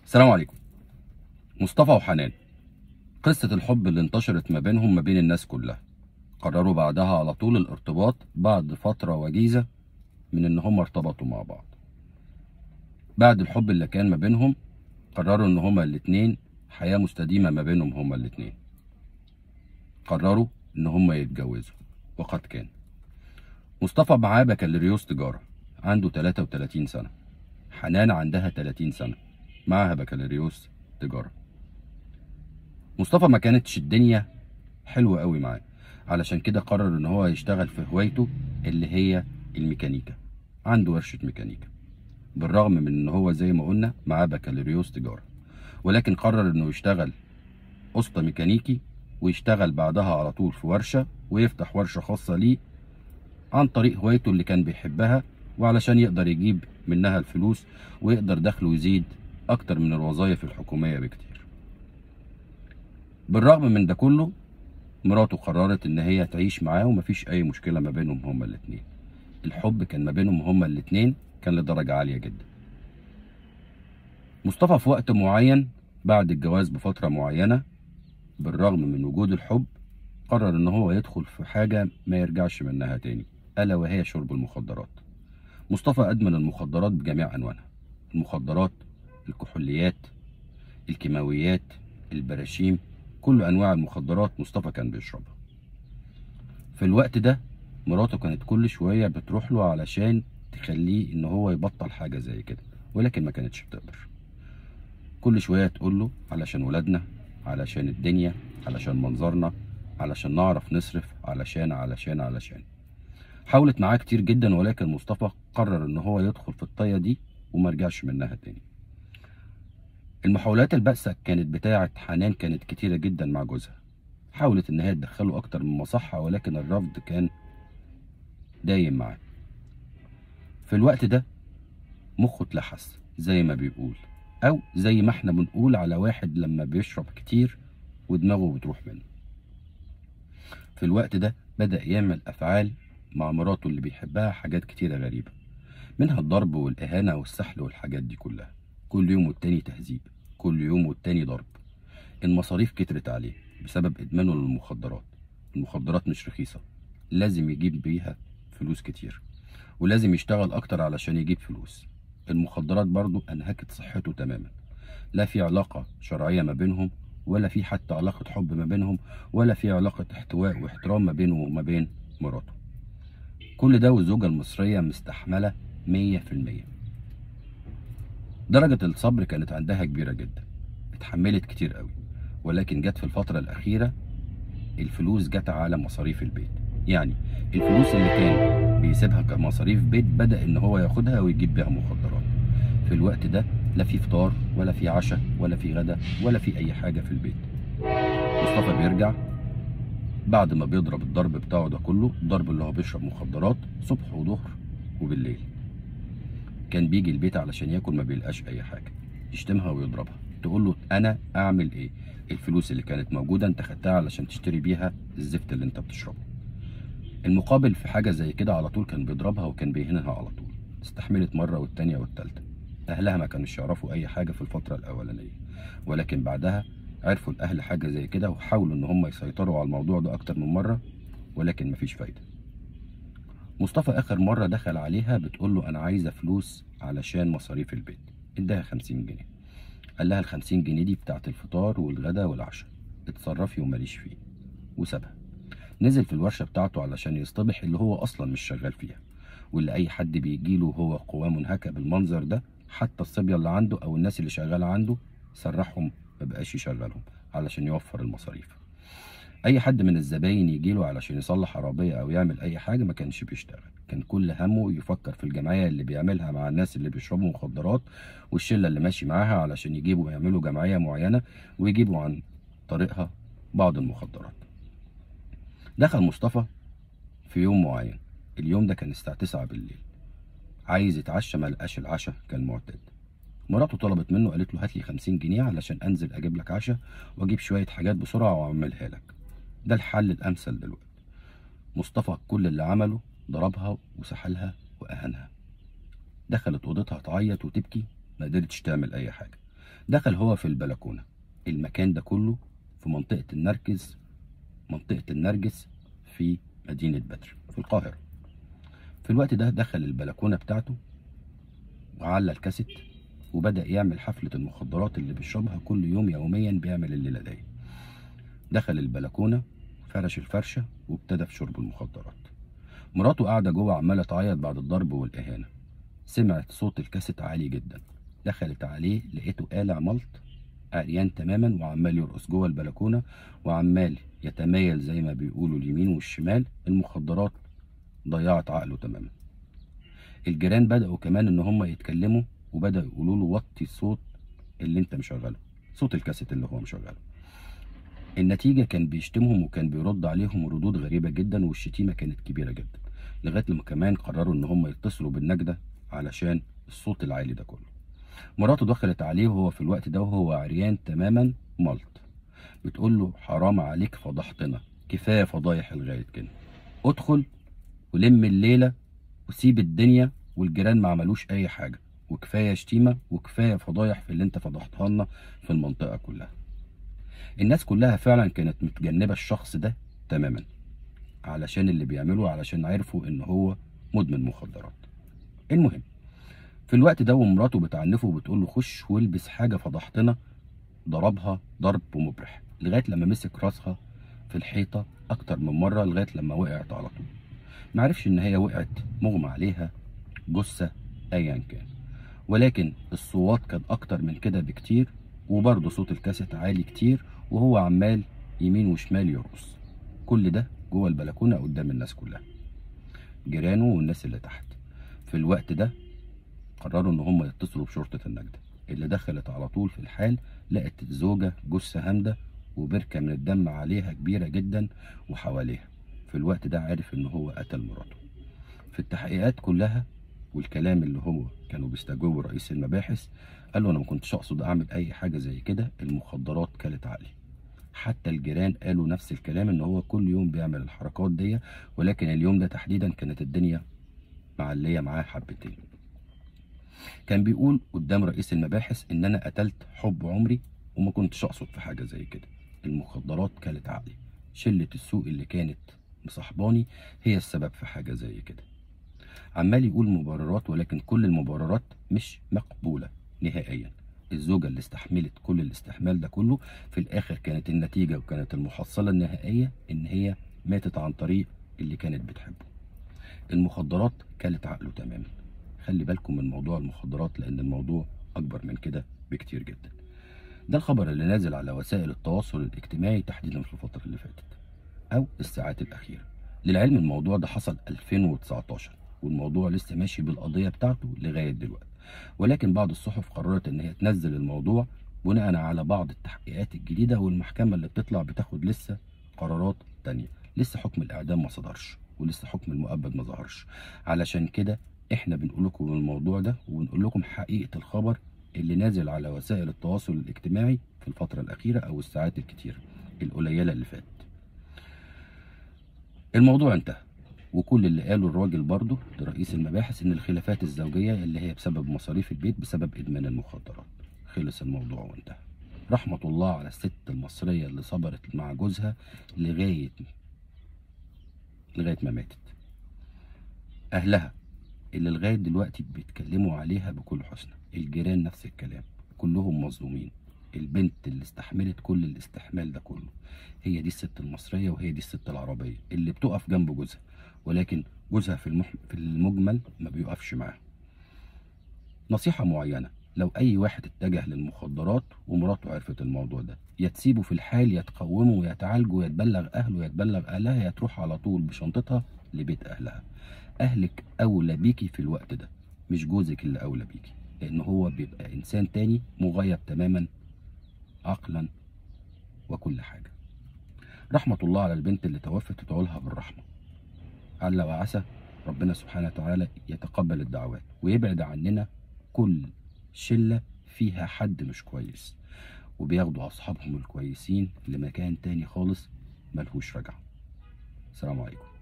السلام عليكم مصطفى وحنان قصة الحب اللي انتشرت ما بينهم ما بين الناس كلها قرروا بعدها على طول الارتباط بعد فترة وجيزة من ان هم ارتبطوا مع بعض بعد الحب اللي كان ما بينهم قرروا ان هما الاتنين حياة مستديمة ما بينهم هما الاتنين قرروا ان هما يتجوزوا وقد كان مصطفى معاه بكالوريوس تجارة عنده 33 سنة حنان عندها 30 سنة معاها بكالوريوس تجارة مصطفى ما كانتش الدنيا حلوة قوي معاه علشان كده قرر ان هو يشتغل في هوايته اللي هي الميكانيكا عنده ورشة ميكانيكا بالرغم من ان هو زي ما قلنا معاه بكالوريوس تجارة ولكن قرر انه يشتغل اسطى ميكانيكي ويشتغل بعدها على طول في ورشة ويفتح ورشة خاصة ليه عن طريق هوايته اللي كان بيحبها وعلشان يقدر يجيب منها الفلوس ويقدر دخله يزيد اكتر من الوظائف الحكومية بكتير بالرغم من ده كله مراته قررت ان هي تعيش معاه ومفيش اي مشكلة ما بينهم هما الاتنين الحب كان ما بينهم هما الاتنين كان لدرجة عالية جدا مصطفى في وقت معين بعد الجواز بفترة معينة بالرغم من وجود الحب قرر ان هو يدخل في حاجة ما يرجعش منها تاني الا وهي شرب المخدرات مصطفى ادمن المخدرات بجميع انواعها المخدرات الكحوليات الكيماويات البراشيم كل انواع المخدرات مصطفى كان بيشربها في الوقت ده مراته كانت كل شوية بتروح له علشان تخليه ان هو يبطل حاجة زي كده ولكن ما كانتش بتقدر كل شوية تقول له علشان ولادنا علشان الدنيا علشان منظرنا علشان نعرف نصرف علشان علشان علشان حاولت معاه كتير جدا ولكن مصطفى قرر ان هو يدخل في الطية دي وما رجعش منها تاني المحاولات البأسة كانت بتاعة حنان كانت كتيرة جدا مع جوزها حاولت ان هي تدخله اكتر من مصحة ولكن الرفض كان دايم معاه في الوقت ده مخه اتلحس زي ما بيقول او زي ما احنا بنقول على واحد لما بيشرب كتير ودماغه بتروح منه في الوقت ده بدأ يعمل أفعال مع مراته اللي بيحبها حاجات كتيرة غريبة منها الضرب والإهانة والسحل والحاجات دي كلها كل يوم والتاني تهذيب كل يوم والتاني ضرب المصاريف كترت عليه بسبب إدمانه للمخدرات المخدرات مش رخيصة لازم يجيب بيها فلوس كتير ولازم يشتغل أكتر علشان يجيب فلوس المخدرات برضو أنهكت صحته تماما لا في علاقة شرعية ما بينهم ولا في حتى علاقة حب ما بينهم ولا في علاقة احتواء واحترام ما بينه وما بين مراته كل ده والزوجة المصرية مستحملة مية في المية درجة الصبر كانت عندها كبيرة جدا اتحملت كتير قوي ولكن جت في الفترة الأخيرة الفلوس جت على مصاريف البيت يعني الفلوس اللي كان بيسيبها كمصاريف بيت بدأ إن هو ياخدها ويجيب بيها مخدرات في الوقت ده لا في فطار ولا في عشاء ولا في غدا ولا في أي حاجة في البيت مصطفى بيرجع بعد ما بيضرب الضرب بتاعه ده كله الضرب اللي هو بيشرب مخدرات صبح وظهر وبالليل كان بيجي البيت علشان ياكل ما بيلقاش اي حاجه يشتمها ويضربها تقول له انا اعمل ايه الفلوس اللي كانت موجوده انت خدتها علشان تشتري بيها الزفت اللي انت بتشربه المقابل في حاجه زي كده على طول كان بيضربها وكان بيهنها على طول استحملت مره والتانيه والتالته اهلها ما كانوش يعرفوا اي حاجه في الفتره الاولانيه ولكن بعدها عرفوا الاهل حاجه زي كده وحاولوا ان هم يسيطروا على الموضوع ده اكتر من مره ولكن مفيش فايده مصطفى اخر مره دخل عليها بتقول له انا عايزه فلوس علشان مصاريف البيت اداها 50 جنيه قال لها ال 50 جنيه دي بتاعت الفطار والغدا والعشاء اتصرفي وماليش فيه وسابها نزل في الورشه بتاعته علشان يصطبح اللي هو اصلا مش شغال فيها واللي اي حد بيجيله وهو قواه منهكه بالمنظر ده حتى الصبيه اللي عنده او الناس اللي شغاله عنده سرحهم ما بقاش يشغلهم علشان يوفر المصاريف اي حد من الزباين يجيله علشان يصلح عربيه او يعمل اي حاجه ما كانش بيشتغل كان كل همه يفكر في الجمعيه اللي بيعملها مع الناس اللي بيشربوا مخدرات والشله اللي ماشي معاها علشان يجيبوا يعملوا جمعيه معينه ويجيبوا عن طريقها بعض المخدرات دخل مصطفى في يوم معين اليوم ده كان الساعه 9 بالليل عايز يتعشى ما لقاش العشاء كالمعتاد مراته طلبت منه قالت له هات لي 50 جنيه علشان انزل اجيب لك عشاء واجيب شويه حاجات بسرعه واعملها لك ده الحل الامثل دلوقتي مصطفى كل اللي عمله ضربها وسحلها واهانها دخلت اوضتها تعيط وتبكي ما قدرتش تعمل اي حاجه دخل هو في البلكونه المكان ده كله في منطقه النرجس منطقه النرجس في مدينه بدر في القاهره في الوقت ده دخل البلكونه بتاعته وعلى الكاسيت وبدأ يعمل حفلة المخدرات اللي بيشربها كل يوم يوميا بيعمل الليلة دي دخل البلكونة فرش الفرشة وابتدى في شرب المخدرات مراته قاعدة جوه عمالة تعيط بعد الضرب والإهانة سمعت صوت الكاسيت عالي جدا دخلت عليه لقيته قالع ملط عريان تماما وعمال يرقص جوه البلكونة وعمال يتمايل زي ما بيقولوا اليمين والشمال المخدرات ضيعت عقله تماما الجيران بدأوا كمان ان هم يتكلموا وبدأوا يقولوا له وطي الصوت اللي انت مشغله صوت الكاسيت اللي هو مشغله النتيجة كان بيشتمهم وكان بيرد عليهم ردود غريبة جدا والشتيمة كانت كبيرة جدا لغاية لما كمان قرروا ان هم يتصلوا بالنجدة علشان الصوت العالي ده كله مراته دخلت عليه وهو في الوقت ده وهو عريان تماما ملط بتقول له حرام عليك فضحتنا كفاية فضايح لغاية كده ادخل ولم الليلة وسيب الدنيا والجيران ما عملوش اي حاجة وكفاية شتيمة وكفاية فضايح في اللي انت فضحتها لنا في المنطقة كلها الناس كلها فعلا كانت متجنبة الشخص ده تماما علشان اللي بيعمله علشان عرفوا ان هو مدمن مخدرات المهم في الوقت ده ومراته بتعنفه وبتقول له خش والبس حاجة فضحتنا ضربها ضرب مبرح لغاية لما مسك راسها في الحيطة أكتر من مرة لغاية لما وقعت على طول معرفش إن هي وقعت مغمى عليها جثة أيا كان ولكن الصوات كان أكتر من كده بكتير وبرضه صوت الكاسيت عالي كتير وهو عمال يمين وشمال يرقص كل ده جوه البلكونة قدام الناس كلها جيرانه والناس اللي تحت في الوقت ده قرروا ان هم يتصلوا بشرطة النجدة اللي دخلت على طول في الحال لقت الزوجة جثة هامدة وبركة من الدم عليها كبيرة جدا وحواليها في الوقت ده عرف ان هو قتل مراته في التحقيقات كلها والكلام اللي هو كانوا بيستجوبوا رئيس المباحث قال له انا ما كنتش اقصد اعمل اي حاجه زي كده المخدرات كلت عقلي حتى الجيران قالوا نفس الكلام ان هو كل يوم بيعمل الحركات دي ولكن اليوم ده تحديدا كانت الدنيا معليه معاه حبتين كان بيقول قدام رئيس المباحث ان انا قتلت حب عمري وما كنتش اقصد في حاجه زي كده المخدرات كلت عقلي شله السوق اللي كانت مصاحباني هي السبب في حاجه زي كده عمال يقول مبررات ولكن كل المبررات مش مقبولة نهائيا الزوجة اللي استحملت كل الاستحمال ده كله في الآخر كانت النتيجة وكانت المحصلة النهائية إن هي ماتت عن طريق اللي كانت بتحبه المخدرات كلت عقله تماما خلي بالكم من موضوع المخدرات لأن الموضوع أكبر من كده بكتير جدا ده الخبر اللي نازل على وسائل التواصل الاجتماعي تحديدا في الفترة اللي فاتت أو الساعات الأخيرة للعلم الموضوع ده حصل 2019 والموضوع لسه ماشي بالقضية بتاعته لغاية دلوقتي ولكن بعض الصحف قررت ان هي تنزل الموضوع بناء على بعض التحقيقات الجديدة والمحكمة اللي بتطلع بتاخد لسه قرارات تانية لسه حكم الإعدام ما صدرش ولسه حكم المؤبد ما ظهرش علشان كده احنا بنقول لكم الموضوع ده وبنقول لكم حقيقة الخبر اللي نازل على وسائل التواصل الاجتماعي في الفترة الأخيرة أو الساعات الكتيرة القليلة اللي فاتت الموضوع انتهى وكل اللي قاله الراجل برضه لرئيس المباحث ان الخلافات الزوجيه اللي هي بسبب مصاريف البيت بسبب ادمان المخدرات خلص الموضوع وانتهى رحمه الله على الست المصريه اللي صبرت مع جوزها لغايه لغايه ما ماتت اهلها اللي لغايه دلوقتي بيتكلموا عليها بكل حسن الجيران نفس الكلام كلهم مظلومين البنت اللي استحملت كل الاستحمال ده كله هي دي الست المصريه وهي دي الست العربيه اللي بتقف جنب جوزها ولكن جوزها في المح... في المجمل ما بيقفش معاها نصيحة معينة لو أي واحد اتجه للمخدرات ومراته عرفت الموضوع ده يا تسيبه في الحال يا تقومه ويا تعالجه ويا تبلغ أهله يا تبلغ أهلها يا تروح على طول بشنطتها لبيت أهلها أهلك أولى بيكي في الوقت ده مش جوزك اللي أولى بيكي لأن هو بيبقى إنسان تاني مغيب تماما عقلا وكل حاجة رحمة الله على البنت اللي توفت وتعولها بالرحمة عل وعسى ربنا سبحانه وتعالى يتقبل الدعوات ويبعد عننا كل شلة فيها حد مش كويس وبياخدوا أصحابهم الكويسين لمكان تاني خالص ملهوش رجعة السلام عليكم